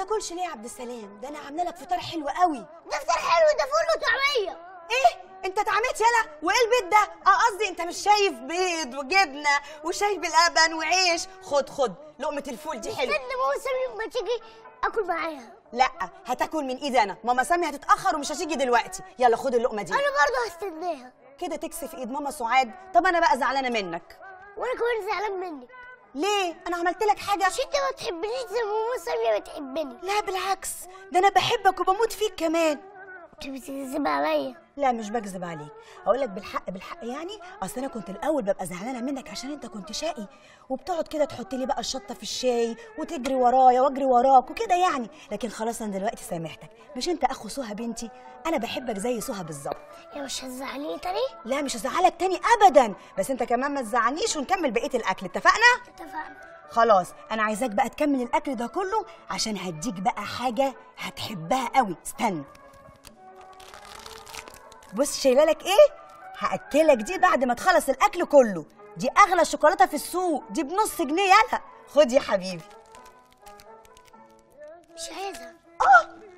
بتاكلش ليه يا عبد السلام ده انا عامله لك فطار حلو قوي ده فطار حلو ده فول وطعميه ايه انت اتعميت يلا وايه البيت ده اه قصدي انت مش شايف بيض وجبنه وشاي باللبن وعيش خد خد لقمه الفول دي حلوه استنى ماما سامي ما تيجي اكل معاها لا هتاكل من ايدي انا ماما سامي هتتاخر ومش هتيجي دلوقتي يلا خد اللقمه دي انا برضه هستناها كده تكسف ايد ماما سعاد طب انا بقى زعلانه منك وانا كمان زعلان منك ليه انا عملت لك حاجه مش انت ما تحبنيش زي ما ماما سامية بتحبني لا بالعكس ده انا بحبك وبموت فيك كمان انت بتكذب عليا لا مش بكذب عليك اقول لك بالحق بالحق يعني اصل انا كنت الاول ببقى زعلانه منك عشان انت كنت شقي وبتقعد كده تحط لي بقى الشطه في الشاي وتجري ورايا واجري وراك وكده يعني لكن خلاص انا دلوقتي سامحتك مش انت اخو سهى بنتي انا بحبك زي سهى بالظبط يا مش هتزعليني تاني لا مش هزعلك تاني ابدا بس انت كمان ما تزعلنيش ونكمل بقيه الاكل اتفقنا اتفقنا خلاص انا عايزاك بقى تكمل الاكل ده كله عشان هديك بقى حاجه هتحبها قوي استنى بص شايله لك ايه هاكلك دي بعد ما تخلص الاكل كله دي اغلى شوكولاته في السوق دي بنص جنيه يلا خد يا حبيبي مش عايزها اه